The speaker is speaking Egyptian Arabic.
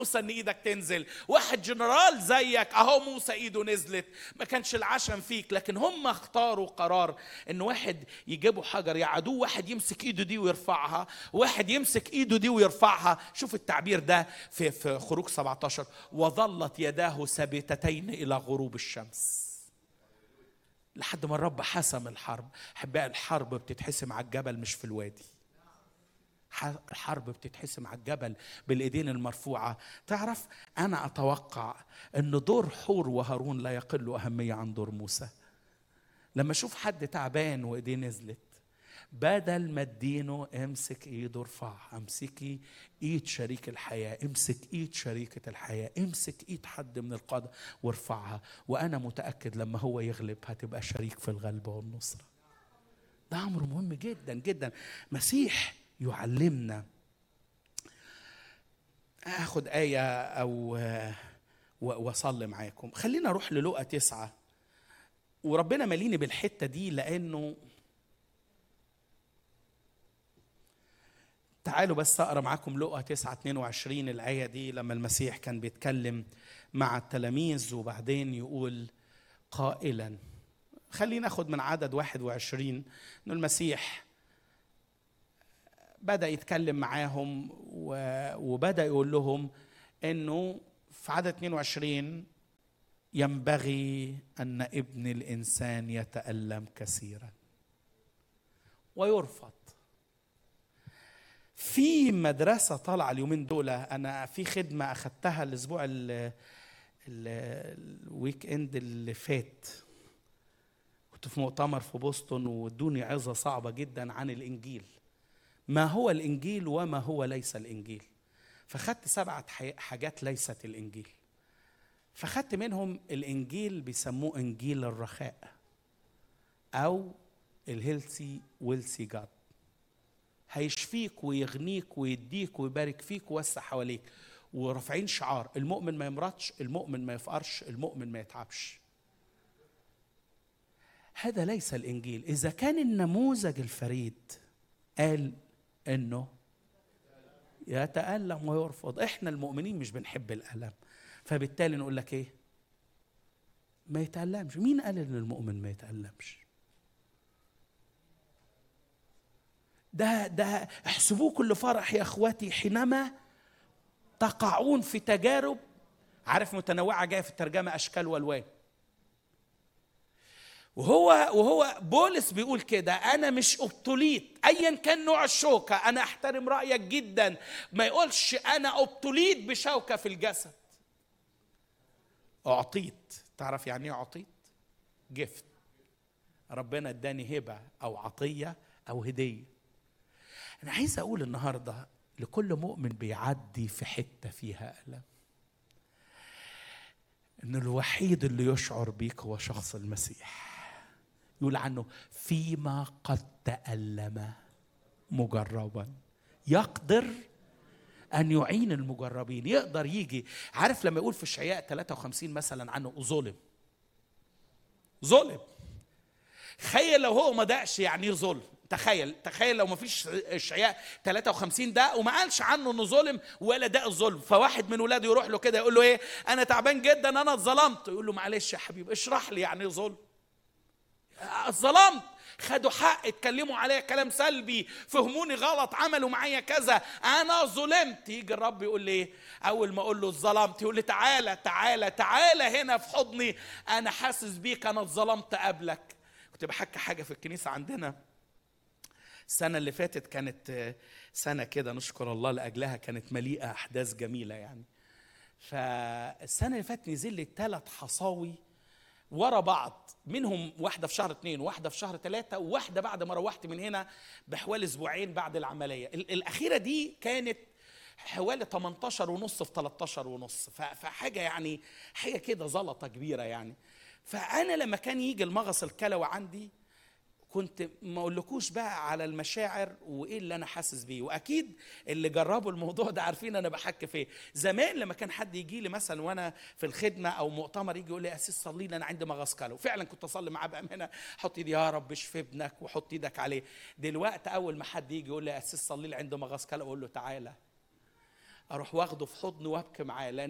موسى ان ايدك تنزل واحد جنرال زيك اهو موسى ايده نزلت ما كانش العشم فيك لكن هم اختاروا قرار ان واحد يجيبوا حجر يعدوه واحد يمسك ايده دي ويرفعها واحد يمسك ايده دي ويرفعها شوف التعبير ده في في خروج 17 وظلت يداه ثابتتين الى غروب الشمس لحد ما الرب حسم الحرب احبائي الحرب بتتحسم على الجبل مش في الوادي الحرب بتتحسم على الجبل بالايدين المرفوعه تعرف انا اتوقع ان دور حور وهارون لا يقل اهميه عن دور موسى لما اشوف حد تعبان وايديه نزلت بدل ما ادينه امسك ايده ارفعها امسكي ايد شريك الحياه امسك ايد شريكه الحياه امسك ايد حد من القاده وارفعها وانا متاكد لما هو يغلب هتبقى شريك في الغلبه والنصره ده امر مهم جدا جدا مسيح يعلمنا اخد ايه او واصلي معاكم خلينا اروح للقى تسعة وربنا ماليني بالحته دي لانه تعالوا بس اقرا معاكم لقى 9 22 الايه دي لما المسيح كان بيتكلم مع التلاميذ وبعدين يقول قائلا خلينا ناخد من عدد 21 انه المسيح بدا يتكلم معاهم وبدا يقول لهم انه في عدد 22 ينبغي ان ابن الانسان يتالم كثيرا ويرفض في مدرسة طالعة اليومين دول أنا في خدمة أخدتها الأسبوع الويك إند اللي فات كنت في مؤتمر في بوسطن وادوني عظة صعبة جدا عن الإنجيل ما هو الانجيل وما هو ليس الانجيل فخدت سبعه حاجات ليست الانجيل فخدت منهم الانجيل بيسموه انجيل الرخاء او الهيلثي ويلسي جاد هيشفيك ويغنيك ويديك ويبارك فيك ويوسع حواليك ورافعين شعار المؤمن ما يمرضش المؤمن ما يفقرش المؤمن ما يتعبش هذا ليس الانجيل اذا كان النموذج الفريد قال انه يتألم ويرفض احنا المؤمنين مش بنحب الألم فبالتالي نقول لك ايه ما يتألمش مين قال ان المؤمن ما يتألمش ده ده احسبوه كل فرح يا اخواتي حينما تقعون في تجارب عارف متنوعه جايه في الترجمه اشكال والوان وهو وهو بولس بيقول كده انا مش ابطوليت ايا كان نوع الشوكه انا احترم رايك جدا ما يقولش انا ابطوليت بشوكه في الجسد اعطيت تعرف يعني ايه اعطيت جفت ربنا اداني هبه او عطيه او هديه انا عايز اقول النهارده لكل مؤمن بيعدي في حته فيها الم ان الوحيد اللي يشعر بيك هو شخص المسيح يقول عنه فيما قد تألم مجربا يقدر أن يعين المجربين يقدر يجي عارف لما يقول في الشعياء 53 مثلا عنه ظلم ظلم تخيل لو هو ما دقش يعني ايه ظلم تخيل تخيل لو ما فيش اشعياء 53 ده وما قالش عنه انه ظلم ولا ده الظلم فواحد من ولاده يروح له كده يقول له ايه انا تعبان جدا انا اتظلمت يقول له معلش يا حبيبي اشرح لي يعني ايه ظلم ظلمت خدوا حق اتكلموا عليا كلام سلبي فهموني غلط عملوا معايا كذا انا ظلمت يجي الرب يقول لي ايه اول ما اقول له ظلمت يقول لي تعالى تعالى تعالى هنا في حضني انا حاسس بيك انا اتظلمت قبلك كنت بحكي حاجه في الكنيسه عندنا السنه اللي فاتت كانت سنه كده نشكر الله لاجلها كانت مليئه احداث جميله يعني فالسنه اللي فاتت نزل لي ثلاث حصاوي ورا بعض منهم واحده في شهر اثنين وواحده في شهر ثلاثه وواحده بعد ما روحت من هنا بحوالي اسبوعين بعد العمليه الاخيره دي كانت حوالي 18 ونص في 13 ونص فحاجه يعني حاجه كده زلطه كبيره يعني فانا لما كان يجي المغص الكلوي عندي كنت ما اقولكوش بقى على المشاعر وايه اللي انا حاسس بيه واكيد اللي جربوا الموضوع ده عارفين انا بحكي في ايه زمان لما كان حد يجي لي مثلا وانا في الخدمه او مؤتمر يجي يقول لي اسيس صلي لي انا عندي مغص كلوي فعلا كنت اصلي معاه بامانه حط ايدي يا رب اشفي ابنك وحط ايدك عليه دلوقتي اول ما حد يجي يقول لي اسيس صلي لي عنده مغص كلوي اقول له تعالى اروح واخده في حضني وابكي معاه لان